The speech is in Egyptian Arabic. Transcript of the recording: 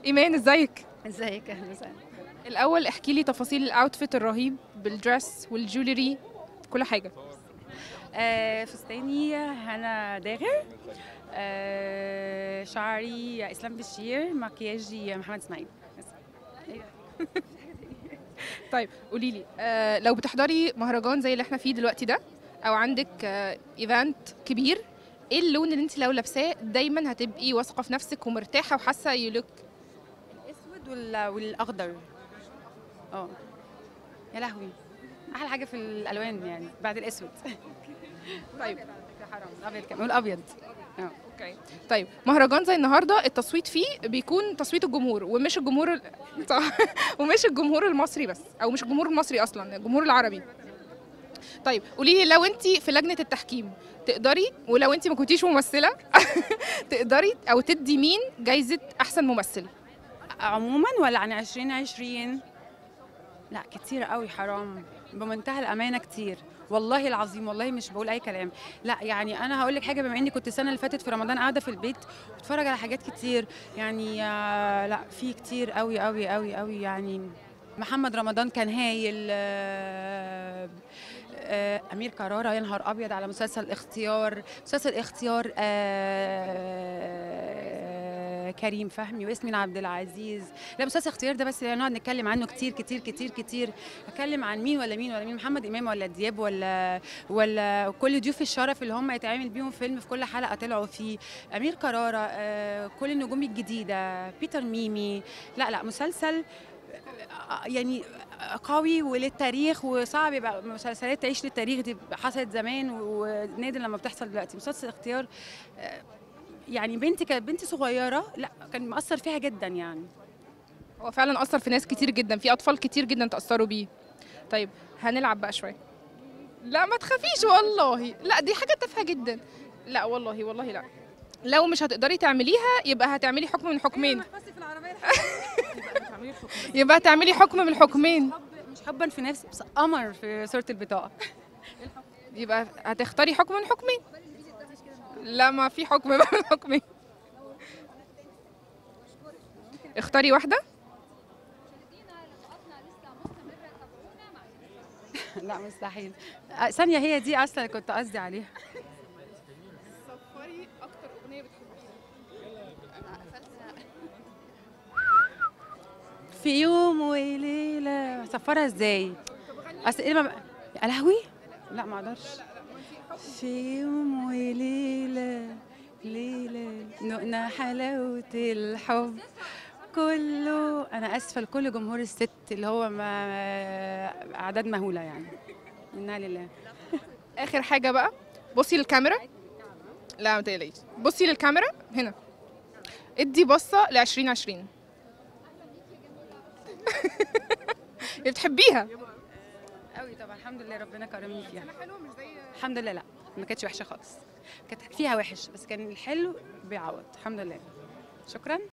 ايمان ازيك ازيك اهلا وسهلا الاول احكي لي تفاصيل الاوتفيت الرهيب بالدرس والجولري كل حاجه آه فستاني هنا داغر آه شعري اسلام بشير مكياجي محمد اسماعيل بس. أيوة. طيب قولي لي آه لو بتحضري مهرجان زي اللي احنا فيه دلوقتي ده او عندك آه ايفنت كبير ايه اللون اللي انت لو لابساه دايما هتبقي واثقه في نفسك ومرتاحه وحاسه يو لوك الاسود وال- والاخضر اه يا لهوي احلى حاجه في الالوان يعني بعد الاسود طيب حرام الابيض كمان والابيض اه اوكي طيب مهرجان زي النهارده التصويت فيه بيكون تصويت الجمهور ومش الجمهور ال- صح ومش الجمهور المصري بس او مش الجمهور المصري اصلا الجمهور العربي طيب قولي لي لو انت في لجنه التحكيم تقدري ولو انت ما كنتيش ممثله تقدري او تدي مين جايزه احسن ممثل عموما ولا عن 2020 لا كتير قوي حرام بمنتهى الامانه كتير والله العظيم والله مش بقول اي كلام لا يعني انا هقول لك حاجه بما اني كنت السنه اللي فاتت في رمضان قاعده في البيت بتفرج على حاجات كتير يعني آه، لا في كتير قوي قوي قوي قوي يعني محمد رمضان كان هايل آه، آه، امير كرارة يا نهار ابيض على مسلسل اختيار مسلسل اختيار آه، كريم فهمي وياسمين عبد العزيز لا مسلسل اختيار ده بس نقعد نتكلم عنه كتير كتير كتير كتير اتكلم عن مين ولا مين ولا مين محمد امام ولا دياب ولا ولا كل ضيوف الشرف اللي هم يتعمل بيهم فيلم في كل حلقه طلعوا فيه امير كرارة آه، كل النجوم الجديده بيتر ميمي لا لا مسلسل آه، يعني قوي وللتاريخ وصعب يبقى مسلسلات تعيش للتاريخ دي حصلت زمان ونادر لما بتحصل دلوقتي مسلسل اختيار آه، يعني بنتي كانت بنتي صغيره لا كان مأثر فيها جدا يعني هو فعلا اثر في ناس كتير جدا في اطفال كتير جدا تاثروا بيه طيب هنلعب بقى شويه لا ما تخافيش والله لا دي حاجه تافهه جدا لا والله والله لا لو مش هتقدري تعمليها يبقى هتعملي حكم من حكمين يبقى هتعملي حكم من حكمين مش حبا في نفسي بس قمر في صوره البطاقه يبقى هتختاري حكم من حكمين لا ما في حكم بقى من حكمين اختاري واحده لا مستحيل آه، ثانيه هي دي اصلا اللي كنت قصدي عليها صفري اكتر اغنيه في يوم وليله صفرها ازاي اصل ايه ما يا لهوي لا ما اقدرش في يوم وليله ليله نقنا حلاوه الحب كله انا اسفه لكل جمهور الست اللي هو ما اعداد مهوله يعني انا لله اخر حاجه بقى بصي للكاميرا لا ما تقلقيش بصي للكاميرا هنا ادي بصه ل 2020 بتحبيها قوي طبعا الحمد لله ربنا كرمني فيها الحمد لله لا ما كانتش وحشه خالص كانت فيها وحش بس كان الحلو بيعوض الحمد لله شكرا